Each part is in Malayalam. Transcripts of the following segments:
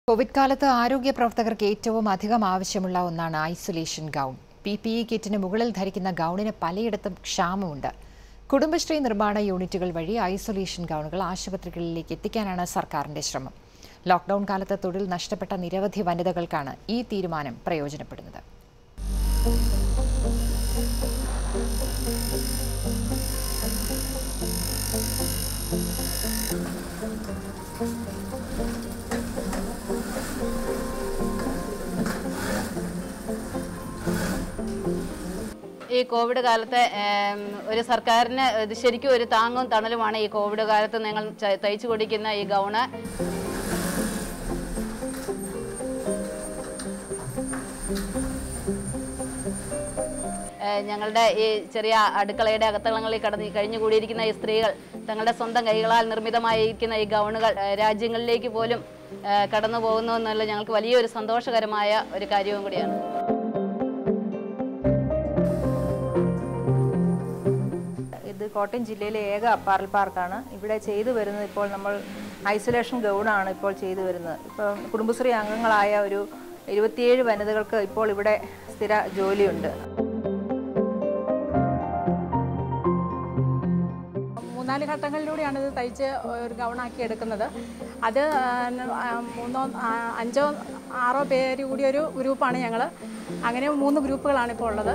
കോവിഡ് കാലത്ത് ആരോഗ്യ പ്രവർത്തകർക്ക് ഏറ്റവും അധികം ആവശ്യമുള്ള ഒന്നാണ് isolation gown P P E കിറ്റിന് മുകളിൽ ധരിക്കുന്ന ഗൗണിന് പലയിടത്തും ക്ഷാമമുണ്ട് കുടുംബശ്രീ നിർമ്മാണ യൂണിറ്റുകൾ വഴി ഐസൊലേഷൻ ഗൗണുകൾ ആശുപത്രികളിലേക്ക് എത്തിക്കാനാണ് സർക്കാരിന്റെ ശ്രമം ലോക്ക്ഡൌൺ കാലത്ത് തൊഴിൽ നഷ്ടപ്പെട്ട നിരവധി വനിതകൾക്കാണ് ഈ തീരുമാനം പ്രയോജനപ്പെടുന്നത് ഈ കോവിഡ് കാലത്തെ ഏം, ഒരു സർക്കാരിന് ഇത് ശരിക്കും ഒരു താങ്ങും തണലുമാണ് ഈ കോവിഡ് കാലത്ത് നിങ്ങൾ ച- തയ്ച്ചു കൊടുക്കുന്ന ഈ ഗൗണ് ഏ, ഞങ്ങളുടെ ഈ ചെറിയ അടുക്കളയുടെ അകത്തളങ്ങളിൽ കടന്ന് കഴിഞ്ഞുകൂടിയിരിക്കുന്ന ഈ സ്ത്രീകൾ തങ്ങളുടെ സ്വന്തം കൈകളാൽ നിർമ്മിതമായിരിക്കുന്ന ഈ ഗൗണുകൾ ഏ, രാജ്യങ്ങളിലേക്ക് പോലും ഏ, കടന്നു പോകുന്നു എന്നുള്ള ഞങ്ങൾക്ക് വലിയൊരു സന്തോഷകരമായ ഒരു കാര്യവും കൂടിയാണ് ഇത് കോട്ടയം ജില്ലയിലെ ഏക അപ്പാറൽ പാർക്കാണ് ഇവിടെ ചെയ്തു വരുന്നത് ഇപ്പോൾ നമ്മൾ ഐസൊലേഷൻ ഗൗണാണ് ഇപ്പോൾ ചെയ്തു വരുന്നത് ഇപ്പം കുടുംബശ്രീ അംഗങ്ങളായ ഒരു ഇരുപത്തിയേഴ് വനിതകൾക്ക് ഇപ്പോൾ ഇവിടെ സ്ഥിര ജോലിയുണ്ട് മൂന്നാല് ഘട്ടങ്ങളിലൂടെയാണ് ഇത് തയ്ച്ച് ഒരു ഗൗണാക്കി എടുക്കുന്നത് അത് ആ, മൂന്നോ ആ, അഞ്ചോ ആറോ പേര് കൂടിയ ഒരു ഗ്രൂപ്പാണ് ഞങ്ങൾ അങ്ങനെ മൂന്ന് ഗ്രൂപ്പുകളാണ് ഇപ്പോൾ ഉള്ളത്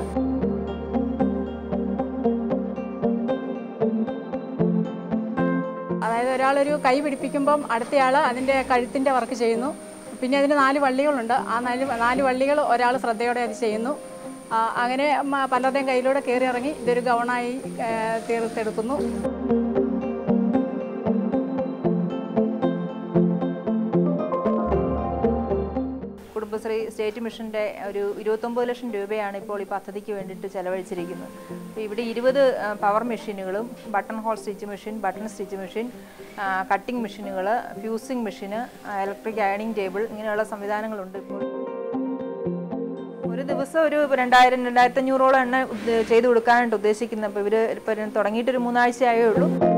അതായത് ഒരാളൊരു കൈ പിടിപ്പിക്കുമ്പം അടുത്തയാൾ അതിൻ്റെ കഴുത്തിൻ്റെ വർക്ക് ചെയ്യുന്നു പിന്നെ അതിന് നാല് വള്ളികളുണ്ട് ആ നാല് നാല് വള്ളികൾ ഒരാൾ ശ്രദ്ധയോടെ അത് ചെയ്യുന്നു ആ, അങ്ങനെ മ- പലരുടെയും കയ്യിലൂടെ കയറി ഇറങ്ങി ഇതൊരു ഗൗണായി ഏ, തീർത്തെടുക്കുന്നു കുടുംബശ്രീ സ്റ്റേറ്റ് മിഷൻ്റെ ഒരു ഇരുപത്തൊമ്പത് ലക്ഷം രൂപയാണ് ഇപ്പോൾ ഈ പദ്ധതിക്ക് വേണ്ടിയിട്ട് ചെലവഴിച്ചിരിക്കുന്നത് അപ്പോൾ ഇവിടെ ഇരുപത് പവർ മെഷീനുകളും button hole stitch machine button stitch machine cutting മെഷീനുകൾ ഫ്യൂസിംഗ് മെഷീന് ഇലക്ട്രിക് അയണിംഗ് ടേബിൾ ഇങ്ങനെയുള്ള സംവിധാനങ്ങളുണ്ട് ഇപ്പോൾ ഒരു ദിവസം ഒരു രണ്ടായിരം രണ്ടായിരത്തി അഞ്ഞൂറോളം എണ്ണ ഉദ്ദ- ചെയ്ത് കൊടുക്കാനായിട്ട് ഉദ്ദേശിക്കുന്നത് അപ്പോൾ ഇവർ ഇപ്പം തുടങ്ങിയിട്ടൊരു മൂന്നാഴ്ചയായേ ഉള്ളൂ